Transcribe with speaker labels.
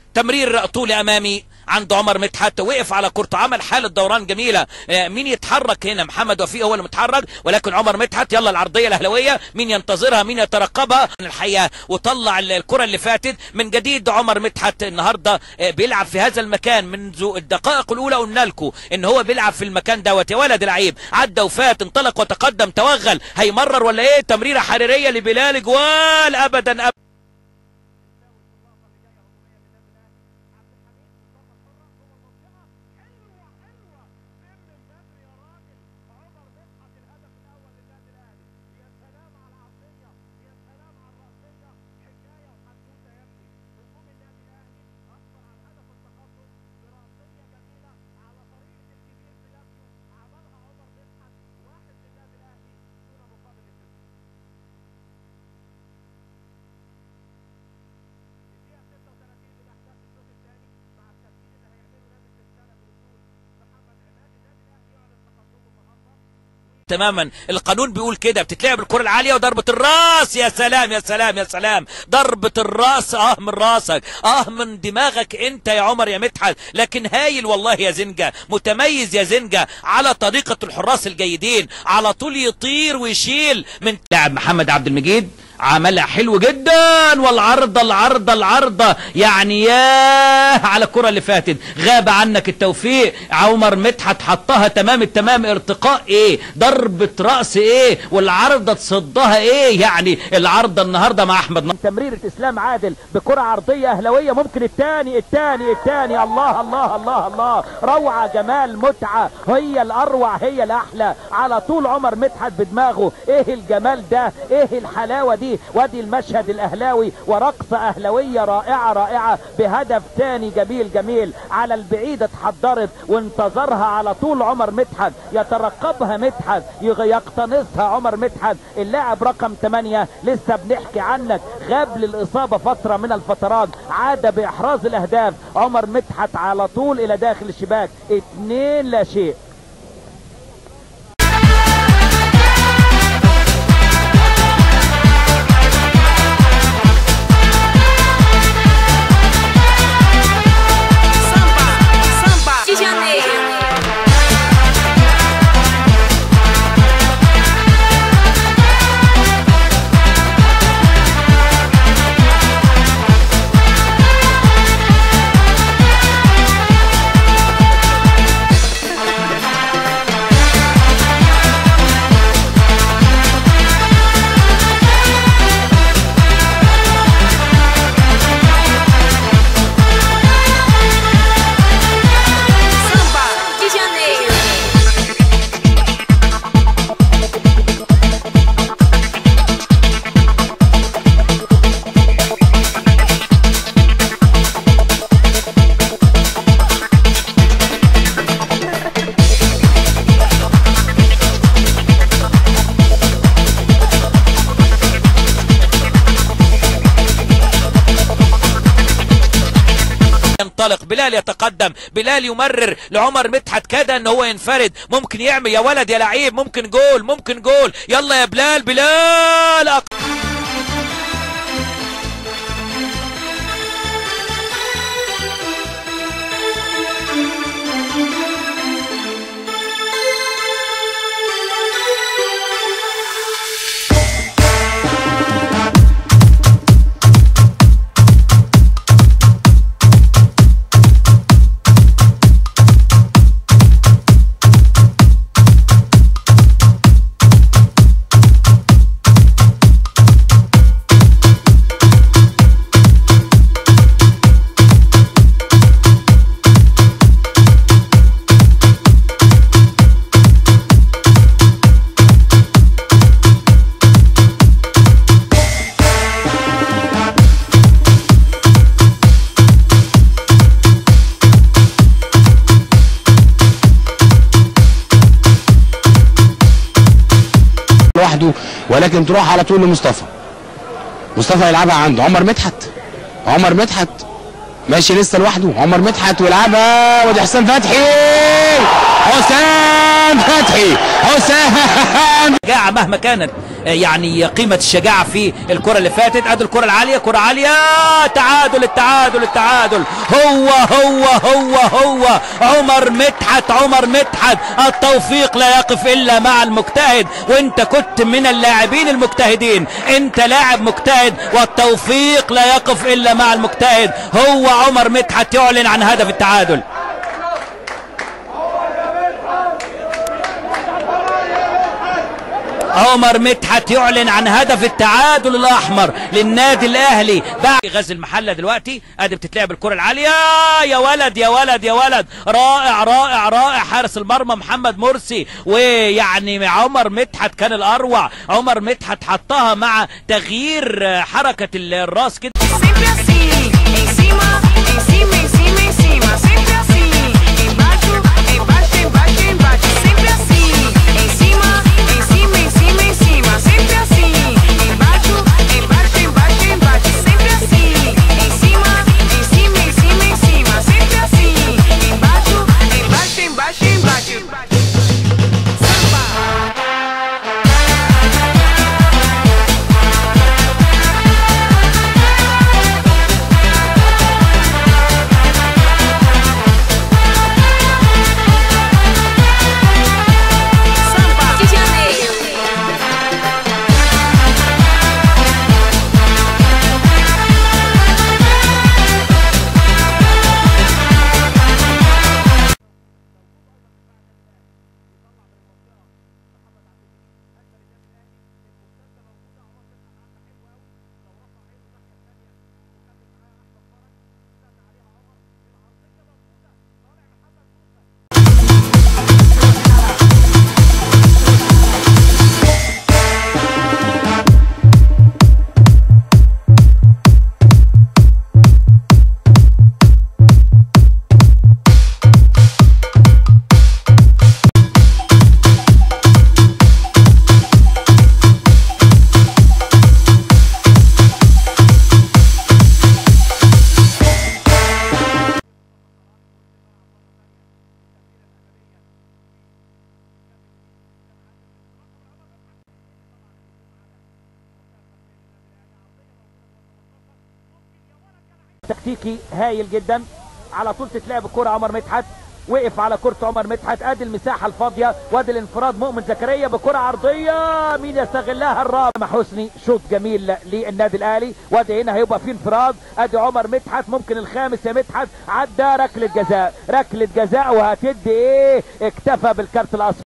Speaker 1: تمرير طولي امامي عند عمر مدحت وقف على كورته عمل حالة دوران جميلة آه، مين يتحرك هنا محمد وفيق هو اللي متحرك ولكن عمر مدحت يلا العرضية الاهلاوية مين ينتظرها مين يترقبها الحقيقة وطلع الكرة اللي فاتت من جديد عمر مدحت النهاردة آه، بيلعب في هذا المكان منذ الدقائق الاولى قلنا لكم ان هو بيلعب في المكان دوت يا ولد العيب عدى وفات انطلق وتقدم توغل هيمرر ولا ايه تمريرة حريرية لبلال جوال ابدا ابدا تماما القانون بيقول كده بتتلعب الكره العاليه وضربه الراس يا سلام يا سلام يا سلام ضربه الراس اه من راسك اه من دماغك انت يا عمر يا مدحت لكن هايل والله يا زنجة متميز يا زنجة على طريقه الحراس الجيدين على طول يطير ويشيل من لاعب محمد عبد المجيد عملها حلو جدا والعرضة العرضة العرضة يعني ياه على الكرة اللي فاتت غاب عنك التوفيق عمر مدحت حطها تمام التمام ارتقاء ايه ضربة رأس ايه والعرضة تصدها ايه يعني العرضة النهاردة مع احمد نصر تمريرة اسلام عادل بكرة عرضية اهلاوية ممكن التاني التاني التاني الله الله الله الله روعة جمال متعة هي الاروع هي الاحلى على طول عمر مدحت بدماغه ايه الجمال ده ايه الحلاوة دي وادي المشهد الاهلاوي ورقصة اهلاوية رائعة رائعة بهدف تاني جميل جميل على البعيد اتحضرت وانتظرها على طول عمر مدحت يترقبها مدحت يغ- يقتنصها عمر مدحت اللاعب رقم 8 لسه بنحكي عنك غاب للاصابة فترة من الفترات عاد باحراز الاهداف عمر مدحت على طول الى داخل الشباك اتنين لا شيء
Speaker 2: Samba, samba de janeiro. Samba de janeiro.
Speaker 1: ينطلق بلال يتقدم بلال يمرر لعمر مدحت كاد ان هو ينفرد ممكن يعمل يا ولد يا لعيب ممكن جول ممكن جول يلا يا بلال بلال أق-
Speaker 3: لوحده ولكن تروح على طول لمصطفى مصطفى يلعبها عنده عمر مدحت عمر مدحت ماشي لسه لوحده عمر مدحت ويلعبها ودي حسام فتحي حسام حسام فتحي حسام
Speaker 1: شجاعة مهما كانت آه، يعني قيمة الشجاعة في الكرة اللي فاتت ادي الكرة العالية كرة عالية تعادل التعادل التعادل هو هو هو هو عمر مدحت عمر مدحت التوفيق لا يقف الا مع المجتهد وانت كنت من اللاعبين المجتهدين انت لاعب مجتهد والتوفيق لا يقف الا مع المجتهد هو عمر مدحت يعلن عن هدف التعادل عمر مدحت يعلن عن هدف التعادل الاحمر للنادي الاهلي بعد غزل المحله دلوقتي ادي بتتلعب الكره العاليه يا ولد يا ولد يا ولد رائع رائع رائع حارس المرمى محمد مرسي ويعني عمر مدحت كان الاروع عمر مدحت حطها مع تغيير حركه الراس كده
Speaker 2: Sempre assim, em cima, em cima, em cima, em cima. Sempre assim, embaixo, embaixo, embaixo, embaixo. Sempre assim, em cima, em cima, em cima, em cima. Sempre assim, embaixo, embaixo, embaixo, embaixo. Sempre assim, em cima, em cima, em cima, em cima. Sempre assim, embaixo, embaixo, embaixo, embaixo. Samba. Samba de Janeiro.
Speaker 1: تكتيكي هايل جدا على طول تتلعب الكرة عمر مدحت وقف على كرة عمر مدحت ادي المساحة الفاضية وادي الانفراد مؤمن زكريا بكرة عرضية مين يستغلها الرابع حسني شوط جميل للنادي الاهلي وادي هنا هيبقى في انفراد ادي عمر مدحت ممكن الخامس يا مدحت عدى ركلة جزاء ركلة جزاء وهتدي ايه اكتفى بالكارت الاصفر